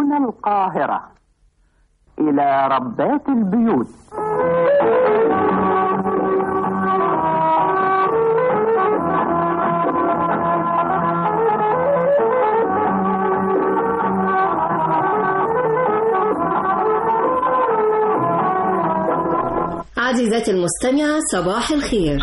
هنا القاهرة إلى ربات البيوت عزيزتي المستمعة صباح الخير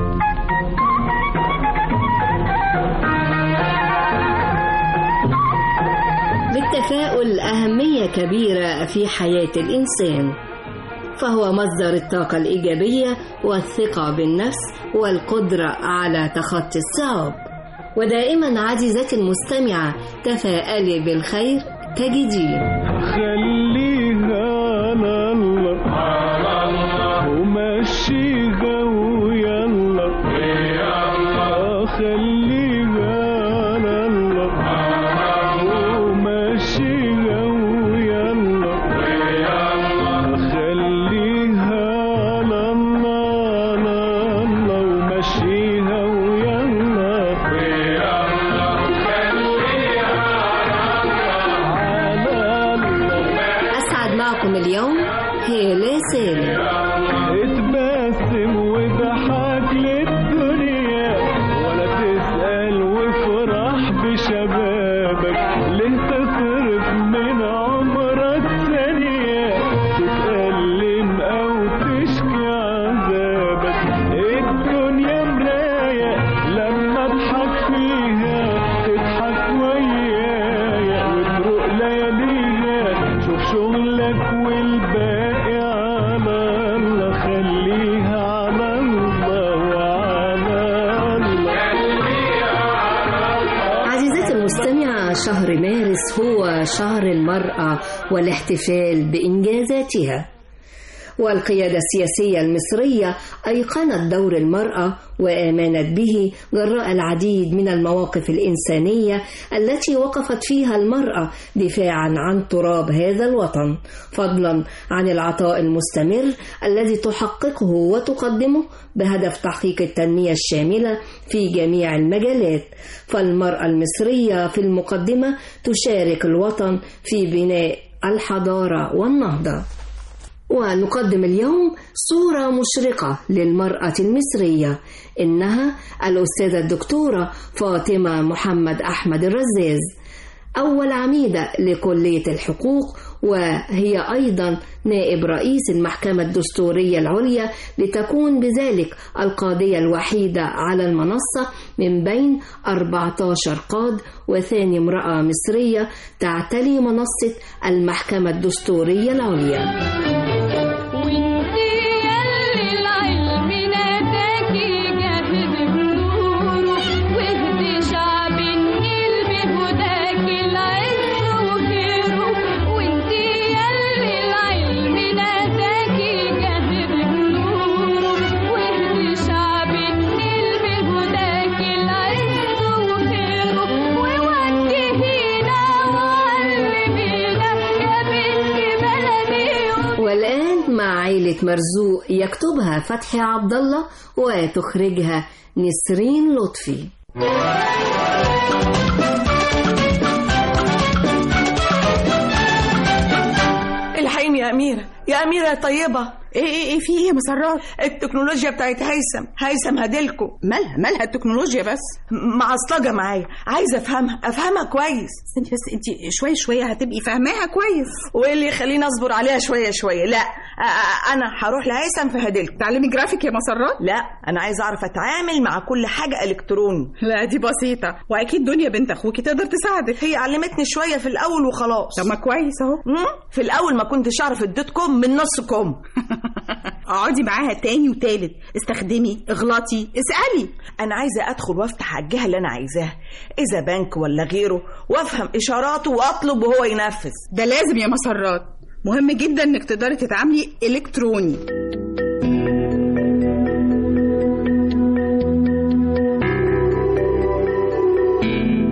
للتفاؤل أهمية كبيرة في حياة الإنسان فهو مصدر الطاقة الإيجابية والثقة بالنفس والقدرة على تخطي الصعاب ودائما عزيزتي المستمعة تفائلي بالخير تجديه خليها على الله على الله ومشيها ويلا يلا خليها على الله ومشيها ويلا يلا خليها على الله على الله ومشيها ويلا يلا خليها على الله أسعد معكم اليوم هالة سالم اتبسم وضحك للدنيا ولا تسأل وافرح بشبابك ليه تصرف من عمرك ثانية تتألم أو تشكي عذابك الدنيا مراية لما اضحك فيها تضحك ويايا وتروق لياليها شوف شغلك والباقي على الله خليها على الله وعلى الله عزيزتي المستمعة شهر مارس هو شهر المرأة والاحتفال بإنجازاتها والقيادة السياسية المصرية أيقنت دور المرأة وآمنت به جراء العديد من المواقف الإنسانية التي وقفت فيها المرأة دفاعا عن تراب هذا الوطن فضلا عن العطاء المستمر الذي تحققه وتقدمه بهدف تحقيق التنمية الشاملة في جميع المجالات فالمرأة المصرية في المقدمة تشارك الوطن في بناء الحضارة والنهضة ونقدم اليوم صورة مشرقة للمرأة المصرية إنها الأستاذة الدكتورة فاطمة محمد أحمد الرزاز أول عميدة لكلية الحقوق وهي أيضا نائب رئيس المحكمة الدستورية العليا لتكون بذلك القاضية الوحيدة على المنصة من بين 14 قاض وثاني امرأة مصرية تعتلي منصة المحكمة الدستورية العليا وانتي يلي العلم ناداكي جاهد بنوره واهدي شعب النيل بهداكي العز وخيره وانتي يلي العلم ناداكي جاهد بنوره واهدي شعب النيل بهداكي العز وخيره ووجهينا وعلمينا يا بنت بلدي والآن مع عائلة مرزوق يكتبها فتحي عبد الله وتخرجها نسرين لطفي الحقيني يا أميرة يا أميرة يا طيبة ايه ايه ايه في ايه يا مسرات التكنولوجيا بتاعت هيثم هيثم هديلكو مالها مالها التكنولوجيا بس م- معصلجة معايا عايزة أفهمها أفهمها كويس انت بس انت شويه شويه هتبقي فاهماها كويس وإيه اللي يخليني أصبر عليها شوية شوية لا أ- أ- أنا هروح لهيثم في هديلكو تعلمي جرافيك يا مسرات لا أنا عايزة أعرف أتعامل مع كل حاجة إلكتروني لا دي بسيطه واكيد دنيا بنت اخوكي تقدر تساعدك هي علمتني شوية في الأول وخلاص طب ما كويس اهو مم؟ في الأول ما كنتش أعرف الدوت كوم من نص كوم اقعدي معاها تاني وتالت استخدمي اغلطي اسالي أنا عايزة أدخل وأفتح على الجهة اللي أنا عايزاها إذا بنك ولا غيره وأفهم إشاراته وأطلب وهو ينفذ ده لازم يا مسرات مهم جدا انك تقدري تتعاملي الكتروني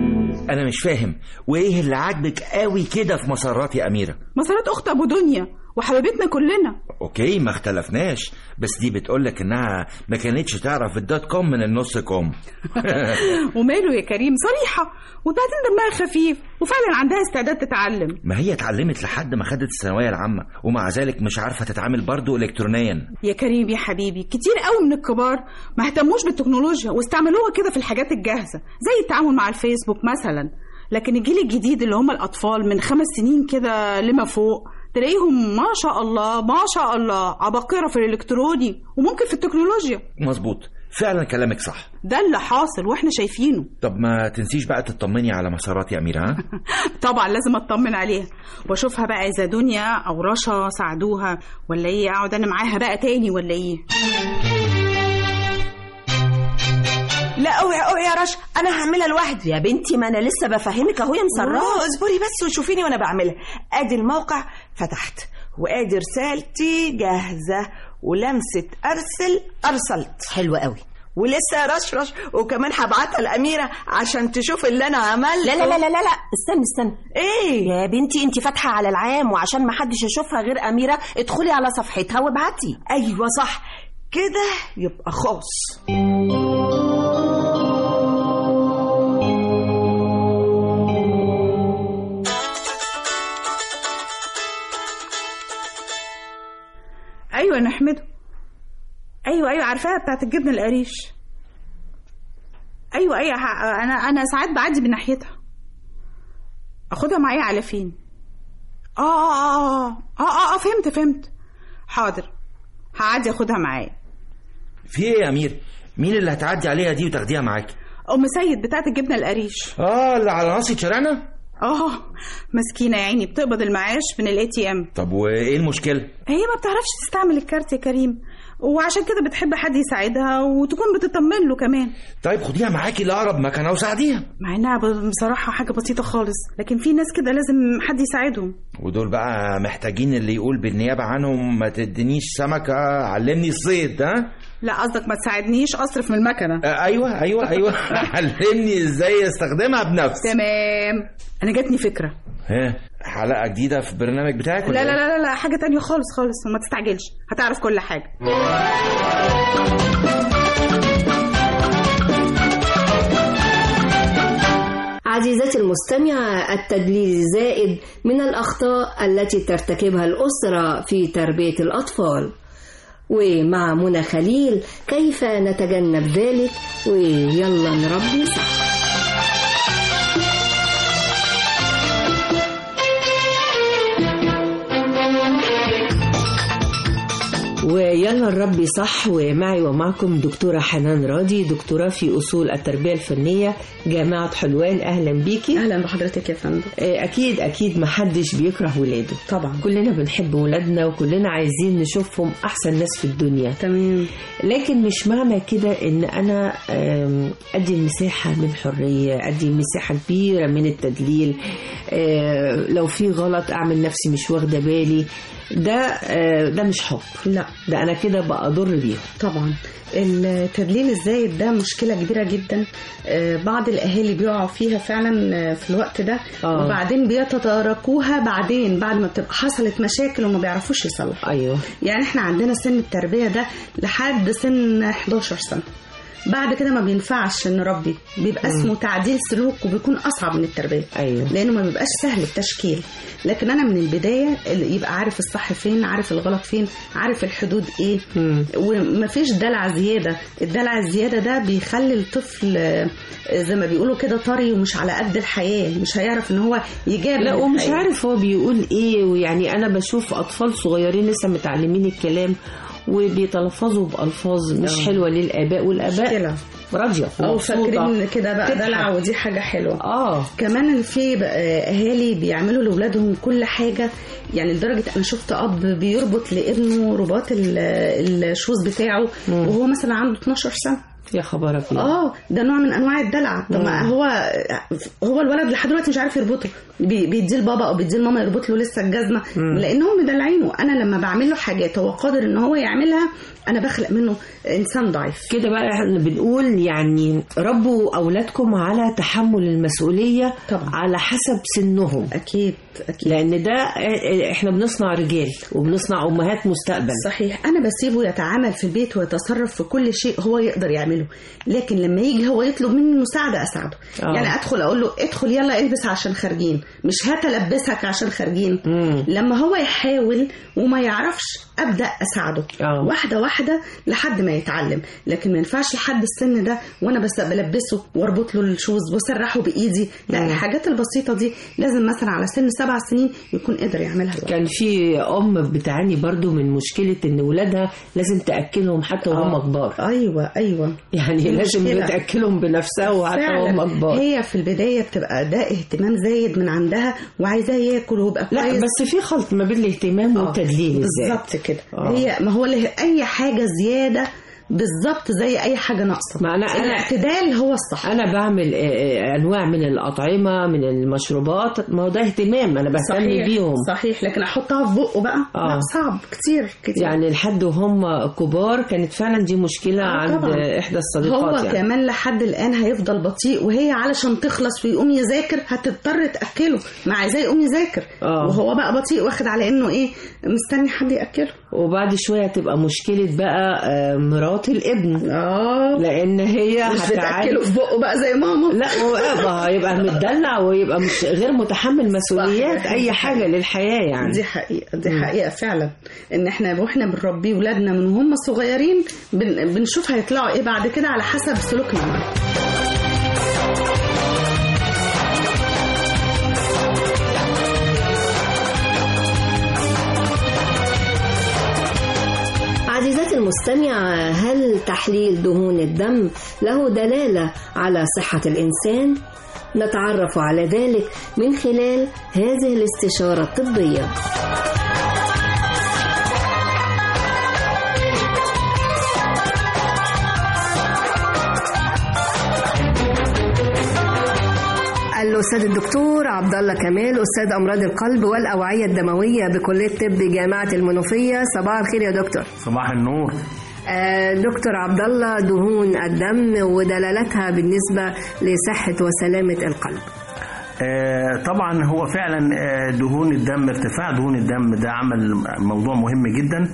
انا مش فاهم وايه اللي عاجبك قوي كده في مسارات يا اميره مسارات اخت ابو دنيا وحبيبتنا كلنا اوكي ما اختلفناش بس دي بتقولك انها ما كانتش تعرف الدوت كوم من النص كوم وماله يا كريم صريحة وبعدين دمها خفيف وفعلا عندها استعداد تتعلم ما هي اتعلمت لحد ما خدت الثانويه العامه ومع ذلك مش عارفه تتعامل برضو الكترونيا يا كريم يا حبيبي كتير قوي من الكبار ما اهتموش بالتكنولوجيا واستعملوها كده في الحاجات الجاهزة زي التعامل مع الفيسبوك مثلا لكن الجيل الجديد اللي هم الأطفال من خمس سنين كده لما فوق تلاقيهم ما شاء الله ما شاء الله عباقرة في الإلكتروني وممكن في التكنولوجيا مظبوط فعلا كلامك صح ده اللي حاصل واحنا شايفينه طب ما تنسيش بقى تطمني على مسارات يا اميره ها طبعا لازم اطمن عليها واشوفها بقى اذا دنيا او رشا ساعدوها ولا ايه اقعد انا معاها بقى تاني ولا ايه لا اوعي اوعي يا رشا انا هعملها لوحدي يا بنتي ما انا لسه بفهمك اهو يا مسرات اه اصبري بس وشوفيني وانا بعملها ادي الموقع فتحت وادي رسالتي جاهزه ولمسه ارسل ارسلت حلوة قوي ولسه يا رش رش وكمان هبعتها لاميره عشان تشوف اللي انا عملته لا لا لا لا لا لا استني استني ايه يا بنتي انت فاتحه على العام وعشان ما حدش يشوفها غير اميره ادخلي على صفحتها وابعتي ايوه صح كده يبقى خاص ايوه نحمده ايوه ايوه عارفاها بتاعت الجبنه القريش ايوه ايوه ه- انا انا ساعات بعدي من ناحيتها اخدها معايا على فين اه اه اه اه اه, آه فهمت فهمت حاضر هعدي اخدها معايا في ايه يا امير مين اللي هتعدي عليها دي وتاخديها معاكي ام سيد بتاعت الجبنه القريش اه اللي على ناصية شارعنا اه مسكينه يا عيني بتقبض المعاش من الاي تي ام طب وايه المشكله هي ما بتعرفش تستعمل الكارت يا كريم وعشان كده بتحب حد يساعدها وتكون بتطمن له كمان طيب خديها معاكي لاقرب مكان وساعديها مع انها ب- بصراحه حاجه بسيطه خالص لكن في ناس كده لازم حد يساعدهم ودول بقى محتاجين اللي يقول بالنيابه عنهم ما تدينيش سمكه علمني الصيد ها لا قصدك ما تساعدنيش اصرف من المكنه آه ايوه ايوه ايوه علمني ازاي استخدمها بنفسي تمام انا جاتني فكره ها حلقه جديده في البرنامج بتاعك ولا لا لا إيه؟ لا لا, لا حاجه تانية خالص خالص وما تستعجلش هتعرف كل حاجه عزيزتي المستمعة التدليل الزائد من الأخطاء التي ترتكبها الأسرة في تربية الأطفال ومع منى خليل كيف نتجنب ذلك ويلا نربي صح ويلا نربي صح ومعي ومعكم دكتورة حنان راضي دكتوراه في أصول التربية الفنية جامعة حلوان أهلا بيكي اهلا بحضرتك يا فندم آه، أكيد أكيد محدش بيكره ولاده طبعا كلنا بنحب ولادنا وكلنا عايزين نشوفهم أحسن ناس في الدنيا تمام لكن مش معنى كده ان انا آم، ادي مساحه من الحريه ادي مساحه كبيره من التدليل آه، لو في غلط اعمل نفسي مش واخده بالي ده آه، ده مش حب لا ده انا كده بأضر بيهم طبعا التدليل الزايد ده مشكلة كبيرة جدا آه، بعض الأهالي بيقعوا فيها فعلا آه، في الوقت ده آه. وبعدين بيتداركوها بعدين بعد ما بتبقى حصلت مشاكل وما بيعرفوش يصلحوا ايوه يعني احنا عندنا سن التربية ده لحد سن 11 سنة بعد كده ما بينفعش نربي بيبقى اسمه تعديل سلوك وبيكون اصعب من التربيه ايوه لانه ما بيبقاش سهل التشكيل لكن انا من البدايه اللي يبقى عارف الصح فين عارف الغلط فين عارف الحدود ايه مم. ومفيش دلع زياده الدلع الزياده ده بيخلي الطفل آه، زي ما بيقولوا كده طري ومش على قد الحياه مش هيعرف ان هو يجاب لا ومش الحياة. عارف هو بيقول ايه ويعني انا بشوف اطفال صغيرين لسه متعلمين الكلام وبيتلفظوا بالفاظ مش آه. حلوه للاباء والاباء مشكلة. راضيه او ومبسوطة. فاكرين كده بقى تضحك. دلع ودي حاجه حلوه اه كمان في بقى اهالي بيعملوا لاولادهم كل حاجه يعني لدرجه انا شفت اب بيربط لابنه رباط ال- الشوز بتاعه وهو مثلا عنده 12 سنه يا خبر ابيض اه ده نوع من انواع الدلع طب ما مم. هو هو الولد لحد دلوقتي مش عارف يربطه بي- بيديه لبابا او بيديه لماما يربط له لسه الجزمه مم. لانهم مدلعينه انا لما بعمل له حاجات هو قادر ان هو يعملها انا بخلق منه انسان ضعيف كده بقى احنا بنقول يعني ربوا اولادكم على تحمل المسؤوليه طبعا. على حسب سنهم اكيد أكيد. لان ده آه، احنا بنصنع رجال وبنصنع امهات مستقبل صحيح انا بسيبه يتعامل في البيت ويتصرف في كل شيء هو يقدر يعمله لكن لما يجي هو يطلب مني مساعده اساعده آه. يعني ادخل اقول له ادخل يلا البس عشان خارجين مش هات البسك عشان خارجين لما هو يحاول وما يعرفش ابدا اساعده آه. واحده واحده لحد ما يتعلم لكن ما ينفعش لحد السن ده وانا بس بلبسه واربط له الشوز واسرحه بايدي لا مم. الحاجات البسيطه دي لازم مثلا على سن سبع سنين يكون قدر يعملها لوحده. كان في ام بتعاني برضو من مشكله ان ولادها لازم تاكلهم حتى وهم كبار ايوه ايوه يعني دي لازم مشكلة. تاكلهم بنفسها وحتى فعلا وهم كبار هي في البدايه بتبقى ده اهتمام زايد من عندها وعايزاه ياكل ويبقى لا كويس بس في خلط ما بين الاهتمام والتدليل ازاي بالظبط كده آه. هي ما هو له- اي حاجه زياده بالظبط زي اي حاجه ناقصه ما أنا- أنا- الاعتدال هو الصح انا بعمل آه، آه، انواع من الاطعمه من المشروبات ما هو ده اهتمام انا بهتم صحيح بيهم صحيح لكن احطها في بقه بقى آه. لا صعب كتير كتير يعني لحد وهم كبار كانت فعلا دي مشكله آه، عند طبعاً. آه، احدى الصديقات هو يعني. كمان لحد الان هيفضل بطيء وهي علشان تخلص ويقوم يذاكر هتضطر تاكله ما عايزاه يقوم يذاكر آه. وهو بقى بطيء واخد على انه ايه مستني حد ياكله وبعد شويه تبقى مشكله بقى آه، مرات الابن اه لان هي مش بتاكله هتعاني في بقه بقى زي ماما لا هو هيبقى متدلع ويبقى مش غير متحمل مسؤوليات صحيح. اي حاجه للحياه يعني دي حقيقة دي مم. حقيقة فعلا ان احنا واحنا بنربي ولادنا من وهم صغيرين بن بنشوف هيطلعوا ايه بعد كده على حسب سلوكنا معاهم عزيزاتي المستمعة هل تحليل دهون الدم له دلالة على صحة الإنسان؟ نتعرف على ذلك من خلال هذه الاستشارة الطبية الأستاذ الدكتور عبد الله كمال أستاذ أمراض القلب والأوعية الدموية بكلية طب جامعة المنوفية صباح الخير يا دكتور صباح النور آه، دكتور عبد الله دهون الدم ودلالتها بالنسبة لصحة وسلامة القلب آه، طبعا هو فعلا آه، دهون الدم ارتفاع دهون الدم ده عمل موضوع مهم جدا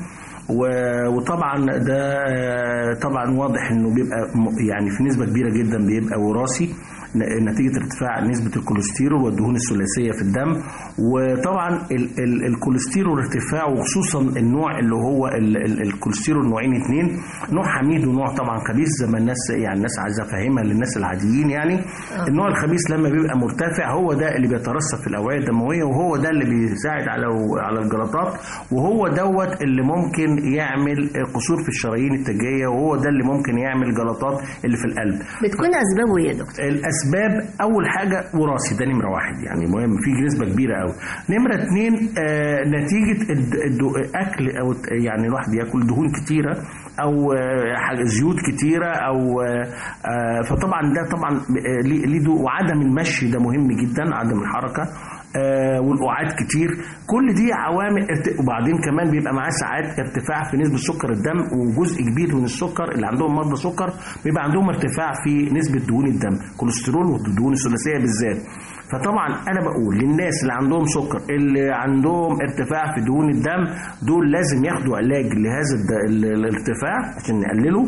و- وطبعا ده آه، طبعا واضح انه بيبقى م- يعني في نسبه كبيره جدا بيبقى وراثي ن- نتيجه ارتفاع نسبه الكوليسترول والدهون الثلاثيه في الدم وطبعا ال ال الكوليسترول ارتفاعه وخصوصا النوع اللي هو ال ال الكوليسترول نوعين اتنين نوع حميد ونوع طبعا خبيث زي ما الناس يعني الناس عايزه افهمها للناس العاديين يعني النوع الخبيث لما بيبقى مرتفع هو ده اللي بيترسب في الاوعيه الدمويه وهو ده اللي بيساعد على على الجلطات وهو دوت اللي ممكن يعمل قصور في الشرايين التاجيه وهو ده اللي ممكن يعمل جلطات اللي في القلب بتكون أسبابه إيه يا دكتور؟ الاسباب اول حاجه وراثي ده نمره واحد يعني مهم في نسبه كبيره قوي نمره اتنين آه نتيجه الد- الد- اكل او الت- يعني الواحد ياكل دهون كتيره او آه حاجة- زيوت كتيره او آه آه فطبعا ده طبعا آه، ليه ليه دو- وعدم المشي ده مهم جدا عدم الحركه آه والقعاد كتير كل دي عوامل ارت- وبعدين كمان بيبقى معاه ساعات ارتفاع في نسبه سكر الدم وجزء كبير من السكر اللي عندهم مرضى سكر بيبقى عندهم ارتفاع في نسبه دهون الدم كوليسترول والدهون الثلاثيه بالذات فطبعا انا بقول للناس اللي عندهم سكر اللي عندهم ارتفاع في دهون الدم دول لازم ياخدوا علاج لهذا الد- ال- الارتفاع عشان نقلله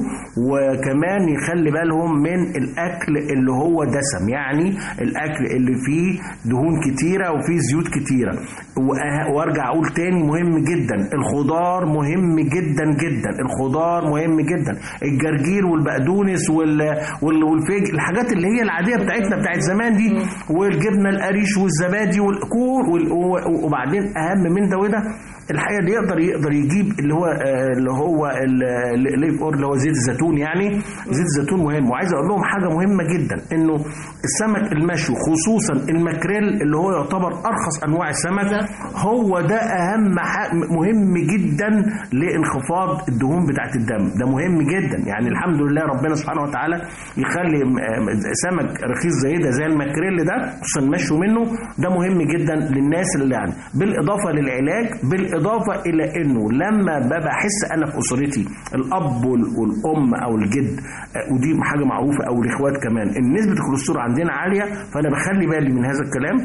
وكمان يخلي بالهم من الاكل اللي هو دسم يعني الاكل اللي فيه دهون كتيره وفيه زيوت كتيره وأه- وارجع اقول تاني مهم جدا الخضار مهم جدا جدا الخضار مهم جدا الجرجير والبقدونس وال... وال... والفجل الحاجات اللي هي العاديه بتاعتنا بتاعت زمان دي والجبنه القريش والزبادي والكور وال... و- وبعدين اهم من ده وده الحقيقه اللي يقدر يقدر يجيب اللي هو آه، اللي هو ال- الليف اور اللي هو زيت الزيتون يعني زيت الزيتون مهم وعايز اقول لهم حاجه مهمه جدا انه السمك المشوي خصوصا الماكريل اللي هو يعتبر ارخص انواع السمك هو ده اهم حاجة مهم جدا لانخفاض الدهون بتاعت الدم ده مهم جدا يعني الحمد لله ربنا سبحانه وتعالى يخلي م- م- سمك رخيص زي ده زي الماكريل ده خصوصا المشوي منه ده مهم جدا للناس اللي يعني بالاضافه للعلاج بالاضافه الى انه لما ببقى احس انا في اسرتي الاب وال- والام او الجد آه، ودي حاجه معروفه او الاخوات كمان ان نسبه الكوليسترول عندنا عاليه فانا بخلي بالي من هذا الكلام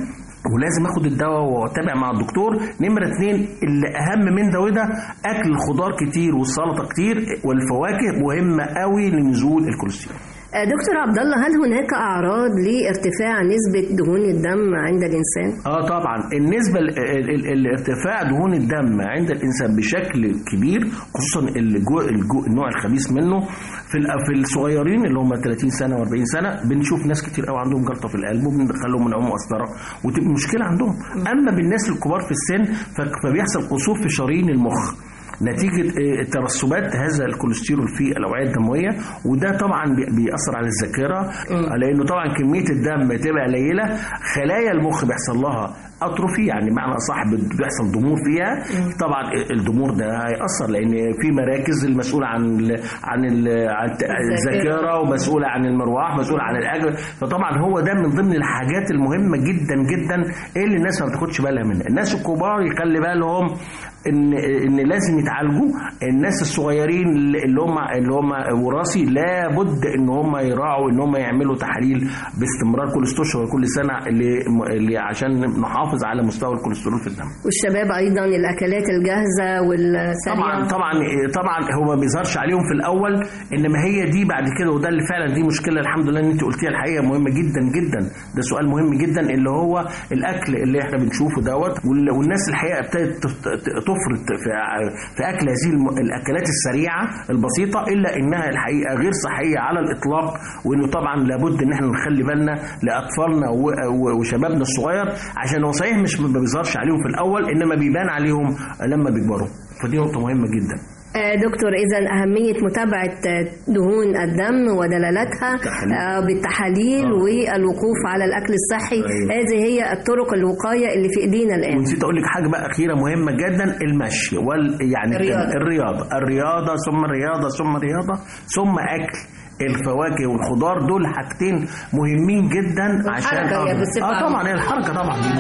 ولازم اخد الدواء واتابع مع الدكتور نمره اتنين اللي اهم من ده وده اكل الخضار كتير والسلطه كتير والفواكه مهمه قوي لنزول الكوليسترول آه، دكتور عبد الله هل هناك اعراض لارتفاع نسبه دهون الدم عند الانسان اه طبعا النسبه ال- ال- ال- الارتفاع دهون الدم عند الانسان بشكل كبير خصوصا الجو الجو النوع الخبيث منه في ال- في الصغيرين اللي هم 30 سنه و40 سنه بنشوف ناس كتير قوي عندهم جلطه في القلب وبندخلهم من عمى قسطره وتبقى مشكله عندهم اما بالناس الكبار في السن ف- فبيحصل قصور في شرايين المخ نتيجة آه، ترسبات هذا الكوليسترول في الأوعية الدموية وده طبعا بي- بيأثر على الذاكرة لأنه طبعا كمية الدم تبقى قليلة خلايا المخ بيحصل لها اتروفي يعني معنى اصح بيحصل ضمور فيها طبعا الضمور ده هيأثر لان في مراكز المسؤوله عن ال عن ال عن الت- الذاكره ومسؤوله عن المروح مسؤوله عن الاجر فطبعا هو ده من ضمن الحاجات المهمه جدا جدا اللي الناس ما بتاخدش بالها منها الناس الكبار يخلي بالهم ان ان لازم يتعالجوا الناس الصغيرين اللي هم اللي هم وراثي لابد ان هم يراعوا ان هم يعملوا تحاليل باستمرار كل ست اشهر كل سنه اللي اللي عشان نحافظ على مستوى الكوليسترول في الدم والشباب ايضا الاكلات الجاهزه والسريعه طبعا طبعا طبعا هو ما بيظهرش عليهم في الاول انما هي دي بعد كده وده اللي فعلا دي مشكله الحمد لله ان انت قلتيها الحقيقه مهمه جدا جدا ده سؤال مهم جدا اللي هو الاكل اللي احنا بنشوفه دوت وال- والناس الحقيقه ابتدت تف- تفرط في في اكل هذه الم- الاكلات السريعه البسيطه الا انها الحقيقه غير صحيه على الاطلاق وانه طبعا لابد ان احنا نخلي بالنا لاطفالنا و- و- وشبابنا الصغير عشان هو صحيح مش ما بيظهرش عليهم في الاول انما بيبان عليهم لما بيكبروا فدي نقطه مهمه جدا آه، دكتور إذا أهمية متابعة آه، دهون الدم ودلالاتها تحاليل. آه، بالتحاليل والوقوف على الأكل الصحي أيوة. هذه هي الطرق الوقاية اللي في إيدينا الآن ونسيت اقول لك حاجه بقى اخيره مهمه جدا المشي وال يعني الرياضة. الرياضه الرياضه ثم الرياضه ثم الرياضه ثم اكل الفواكه والخضار دول حاجتين مهمين جدا عشان والحركة يا اه, بصفة آه عامة. طبعا هي الحركه طبعا دي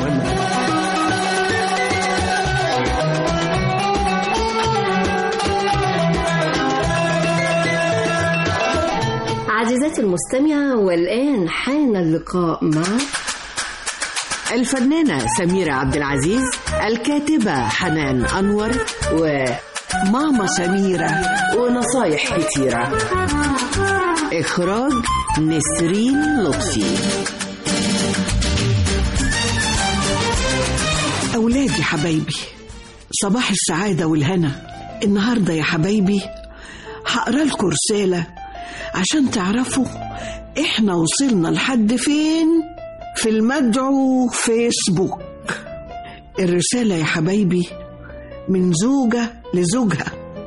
مهمه عزيزاتي المستمعة والآن حان اللقاء مع الفنانة سميرة عبد العزيز الكاتبة حنان أنور وماما سميرة ونصايح كتيرة إخراج نسرين لطفي أولادي حبايبي صباح السعادة والهنا النهاردة يا حبايبي هقرا لكم رسالة عشان تعرفوا احنا وصلنا لحد فين في المدعو فيسبوك الرسالة يا حبايبي من زوجة لزوجها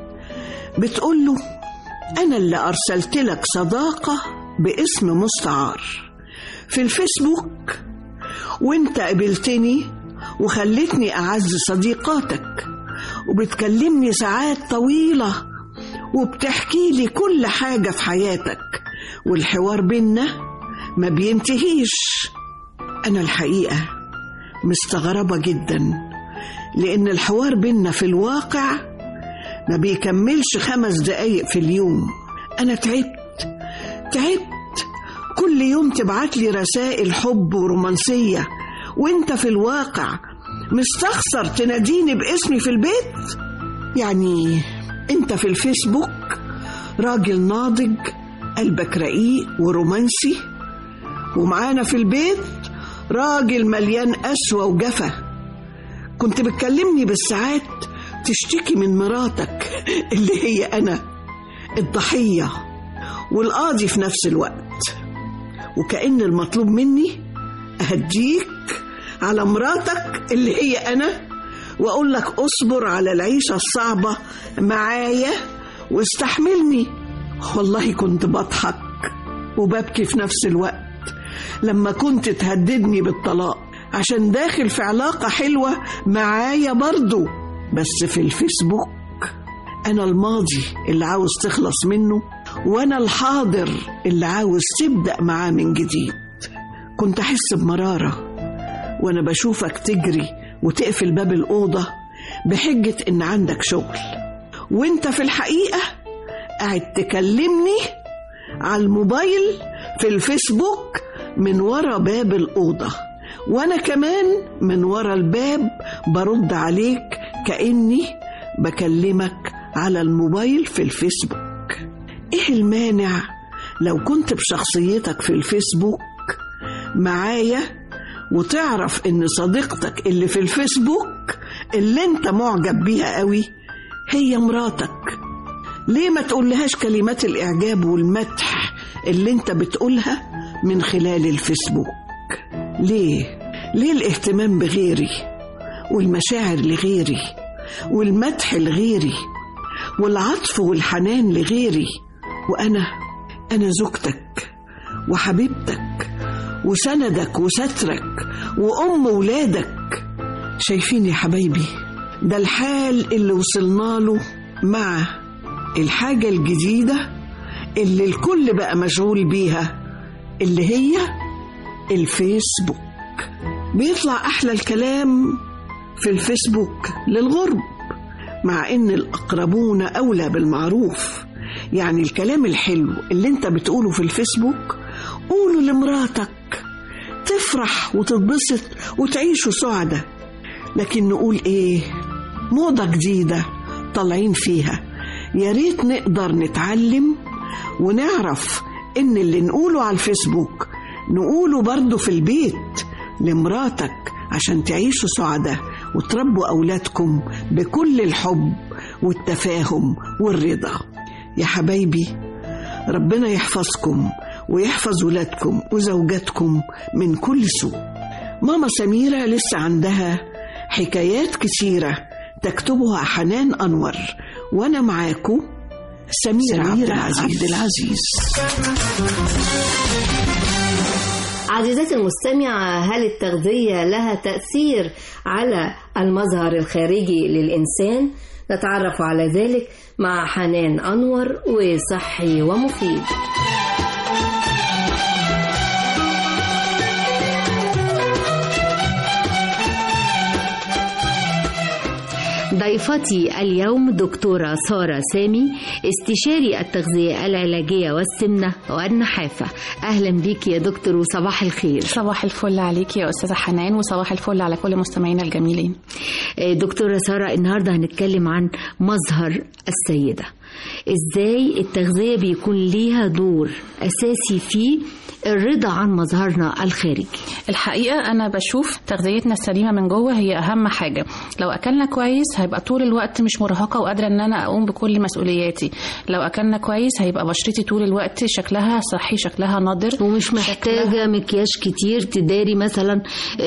بتقوله أنا اللي أرسلت لك صداقة باسم مستعار في الفيسبوك وانت قابلتني وخلتني أعز صديقاتك وبتكلمني ساعات طويلة وبتحكي لي كل حاجة في حياتك والحوار بينا ما بينتهيش أنا الحقيقة مستغربة جدا لأن الحوار بينا في الواقع ما بيكملش خمس دقايق في اليوم أنا تعبت تعبت كل يوم تبعت لي رسائل حب ورومانسية وانت في الواقع مستخسر تناديني باسمي في البيت يعني انت في الفيسبوك راجل ناضج قلبك رقيق ورومانسي ومعانا في البيت راجل مليان قسوة وجفا كنت بتكلمني بالساعات تشتكي من مراتك اللي هي أنا الضحية والقاضي في نفس الوقت وكأن المطلوب مني أهديك على مراتك اللي هي أنا وأقول لك أصبر على العيشة الصعبة معايا واستحملني والله كنت بضحك وببكي في نفس الوقت لما كنت تهددني بالطلاق عشان داخل في علاقة حلوة معايا برضو بس في الفيسبوك أنا الماضي اللي عاوز تخلص منه وأنا الحاضر اللي عاوز تبدأ معاه من جديد كنت أحس بمرارة وأنا بشوفك تجري وتقفل باب الأوضة بحجة إن عندك شغل وإنت في الحقيقة قاعد تكلمني على الموبايل في الفيسبوك من ورا باب الأوضة وانا كمان من ورا الباب برد عليك كاني بكلمك على الموبايل في الفيسبوك ايه المانع لو كنت بشخصيتك في الفيسبوك معايا وتعرف ان صديقتك اللي في الفيسبوك اللي انت معجب بيها قوي هي مراتك ليه ما تقولهاش كلمات الاعجاب والمدح اللي انت بتقولها من خلال الفيسبوك ليه ليه الاهتمام بغيري والمشاعر لغيري والمدح لغيري والعطف والحنان لغيري وانا انا زوجتك وحبيبتك وسندك وسترك وام ولادك شايفين يا حبايبي ده الحال اللي وصلنا له مع الحاجه الجديده اللي الكل بقى مشغول بيها اللي هي الفيسبوك بيطلع احلى الكلام في الفيسبوك للغرب مع ان الاقربون اولى بالمعروف يعني الكلام الحلو اللي انت بتقوله في الفيسبوك قوله لمراتك تفرح وتتبسط وتعيشوا سعدة لكن نقول ايه موضة جديدة طالعين فيها يا ريت نقدر نتعلم ونعرف ان اللي نقوله على الفيسبوك نقوله برضه في البيت لمراتك عشان تعيشوا سعداء وتربوا أولادكم بكل الحب والتفاهم والرضا يا حبايبي ربنا يحفظكم ويحفظ ولادكم وزوجاتكم من كل سوء ماما سميرة لسه عندها حكايات كتيرة تكتبها حنان أنور وأنا معاكم سميرة, عبد العزيز, عبد العزيز. عزيزتي المستمعة هل التغذية لها تأثير على المظهر الخارجي للإنسان؟ نتعرف على ذلك مع حنان أنور وصحي ومفيد ضيفتي اليوم دكتورة سارة سامي استشاري التغذية العلاجية والسمنة والنحافة أهلا بيك يا دكتور وصباح الخير صباح الفل عليك يا أستاذة حنان وصباح الفل على كل مستمعينا الجميلين دكتورة سارة النهاردة هنتكلم عن مظهر السيدة ازاي التغذية بيكون ليها دور أساسي في الرضا عن مظهرنا الخارجي الحقيقة أنا بشوف تغذيتنا السليمة من جوه هي أهم حاجة لو أكلنا كويس هيبقى طول الوقت مش مرهقة وقادرة إن أنا أقوم بكل مسؤولياتي لو أكلنا كويس هيبقى بشرتي طول الوقت شكلها صحي شكلها نضر ومش محتاجة مكياج كتير تداري مثلا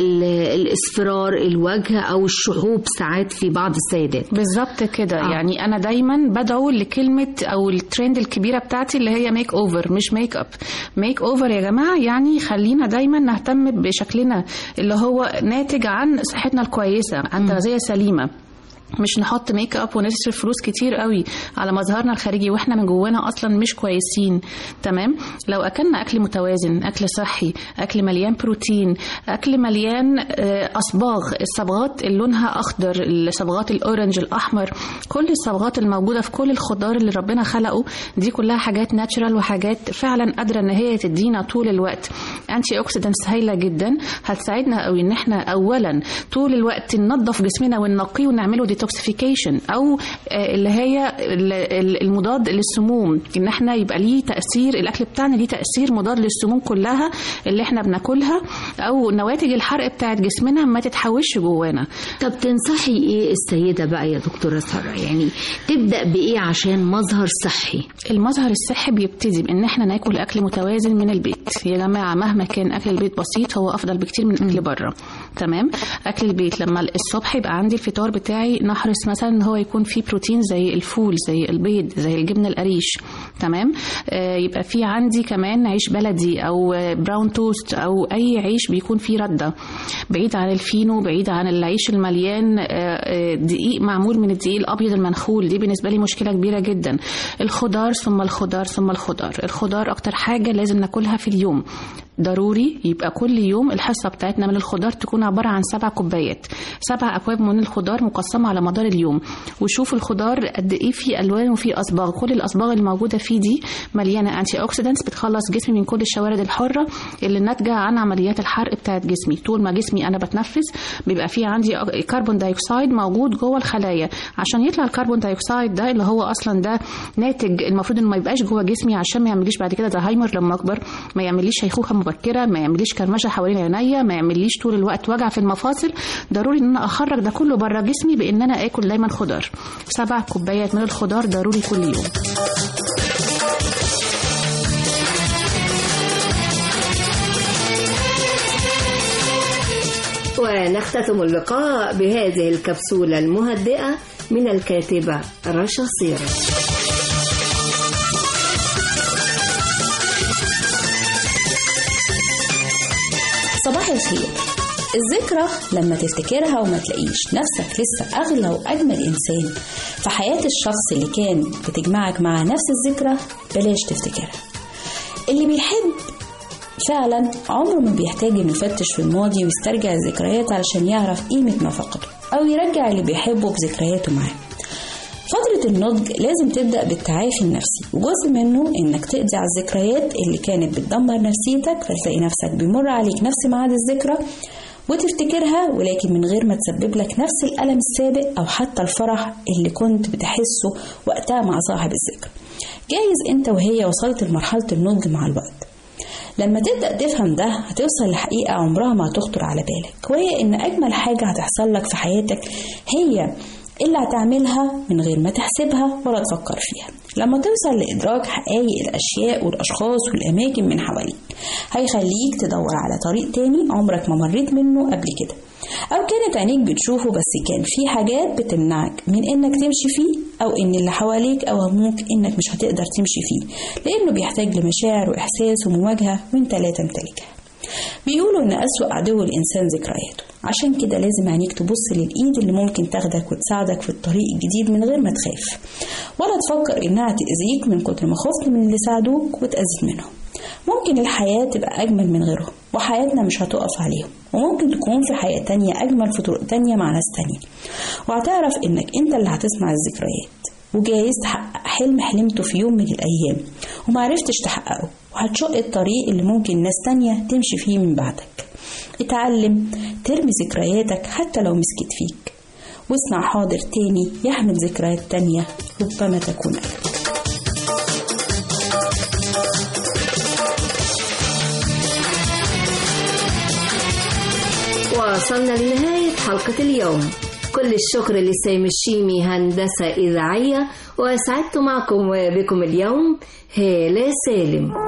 الإصفرار الوجه أو الشحوب ساعات في بعض السيدات بالظبط كده آه. يعني أنا دايما بدعو لكلمة أو الترند الكبيرة بتاعتي اللي هي ميك أوفر مش ميك أب ميك أوفر يا جماعة يعني خلينا دايما نهتم بشكلنا اللي هو ناتج عن صحتنا الكويسة عن تغذية سليمة مش نحط ميك اب ونصرف فلوس كتير قوي على مظهرنا الخارجي واحنا من جوانا اصلا مش كويسين تمام لو اكلنا اكل متوازن اكل صحي اكل مليان بروتين اكل مليان اصباغ الصبغات اللي لونها اخضر الصبغات الاورنج الاحمر كل الصبغات الموجوده في كل الخضار اللي ربنا خلقه دي كلها حاجات ناتشرال وحاجات فعلا قادره ان هي تدينا طول الوقت انتي اوكسيدنتس هايله جدا هتساعدنا قوي ان احنا اولا طول الوقت ننظف جسمنا وننقيه ونعمله ديتوكسيفيكيشن او اللي هي المضاد للسموم ان احنا يبقى ليه تاثير الاكل بتاعنا ليه تاثير مضاد للسموم كلها اللي احنا بناكلها او نواتج الحرق بتاعت جسمنا ما تتحوش جوانا طب تنصحي ايه السيده بقى يا دكتوره ساره يعني تبدا بايه عشان مظهر صحي المظهر الصحي بيبتدي بان احنا ناكل اكل متوازن من البيت يا جماعه مهما كان اكل البيت بسيط هو افضل بكتير من اكل بره تمام اكل البيت لما الصبح يبقى عندي الفطار بتاعي نحرص مثلا ان هو يكون فيه بروتين زي الفول زي البيض زي الجبنه القريش تمام آه يبقى في عندي كمان عيش بلدي او براون توست او اي عيش بيكون فيه رده بعيد عن الفينو بعيد عن العيش المليان آه دقيق معمول من الدقيق الابيض المنخول دي بالنسبه لي مشكله كبيره جدا الخضار ثم الخضار ثم الخضار الخضار اكتر حاجه لازم ناكلها في اليوم ضروري يبقى كل يوم الحصة بتاعتنا من الخضار تكون عبارة عن سبع كوبايات سبع أكواب من الخضار مقسمة على مدار اليوم وشوف الخضار قد إيه فيه ألوان وفيه أصباغ كل الأصباغ الموجودة فيه دي مليانة أنتي أوكسيدانتس بتخلص جسمي من كل الشوارد الحرة اللي ناتجة عن عمليات الحرق بتاعت جسمي طول ما جسمي أنا بتنفس بيبقى فيه عندي كربون دايوكسيد موجود جوه الخلايا عشان يطلع الكربون دايوكسيد ده اللي هو أصلا ده ناتج المفروض إنه ما يبقاش جوه جسمي عشان ما يعمليش بعد كده زهايمر لما أكبر ما يعمليش شيخوخة مبكرة ما يعمليش كرمشة حوالين عينيا ما يعمليش طول الوقت وجع في المفاصل ضروري ان انا اخرج ده كله بره جسمي بان انا اكل دايما خضار سبع كوبايات من الخضار ضروري كل يوم ونختتم اللقاء بهذه الكبسولة المهدئة من الكاتبة رشا صيرة صباح الخير الذكرى لما تفتكرها وما تلاقيش نفسك لسه أغلى وأجمل إنسان في حياة الشخص اللي كان بتجمعك مع نفس الذكرى بلاش تفتكرها اللي بيحب فعلا عمره ما بيحتاج انه يفتش في الماضي ويسترجع الذكريات علشان يعرف قيمة ما فقده أو يرجع اللي بيحبه بذكرياته معاه فترة النضج لازم تبدأ بالتعافي النفسي وجزء منه إنك تقضي على الذكريات اللي كانت بتدمر نفسيتك فتلاقي نفسك بيمر عليك نفس ميعاد الذكرى وتفتكرها ولكن من غير ما تسبب لك نفس الألم السابق أو حتى الفرح اللي كنت بتحسه وقتها مع صاحب الذكرى جايز أنت وهي وصلت لمرحلة النضج مع الوقت لما تبدأ تفهم ده هتوصل لحقيقة عمرها ما هتخطر على بالك وهي إن أجمل حاجة هتحصل لك في حياتك هي اللي هتعملها من غير ما تحسبها ولا تفكر فيها لما توصل لإدراك حقائق الأشياء والأشخاص والأماكن من حواليك هيخليك تدور على طريق تاني عمرك ما مريت منه قبل كده أو كانت عينيك بتشوفه بس كان في حاجات بتمنعك من إنك تمشي فيه أو إن اللي حواليك أوهموك إنك مش هتقدر تمشي فيه لأنه بيحتاج لمشاعر وإحساس ومواجهة وإنت لا تمتلكها بيقولوا إن أسوأ عدو الإنسان ذكرياته عشان كده لازم عينيك تبص للإيد اللي ممكن تاخدك وتساعدك في الطريق الجديد من غير ما تخاف ولا تفكر إنها تأذيك من كتر ما خفت من اللي ساعدوك وتأذيت منهم ممكن الحياة تبقى أجمل من غيرهم وحياتنا مش هتقف عليهم وممكن تكون في حياة تانية أجمل في طرق تانية مع ناس تانية وهتعرف إنك أنت اللي هتصنع الذكريات وجايز تحقق حلم حلمته في يوم من الأيام ومعرفتش تحققه وهتشق الطريق اللي ممكن ناس تانية تمشي فيه من بعدك اتعلم ترمي ذكرياتك حتى لو مسكت فيك واصنع حاضر تاني يحمل ذكريات تانية ربما تكون أجمل وصلنا لنهاية حلقة اليوم كل الشكر لسامي الشيمي هندسة إذاعية وسعدت معكم وبكم اليوم هالة سالم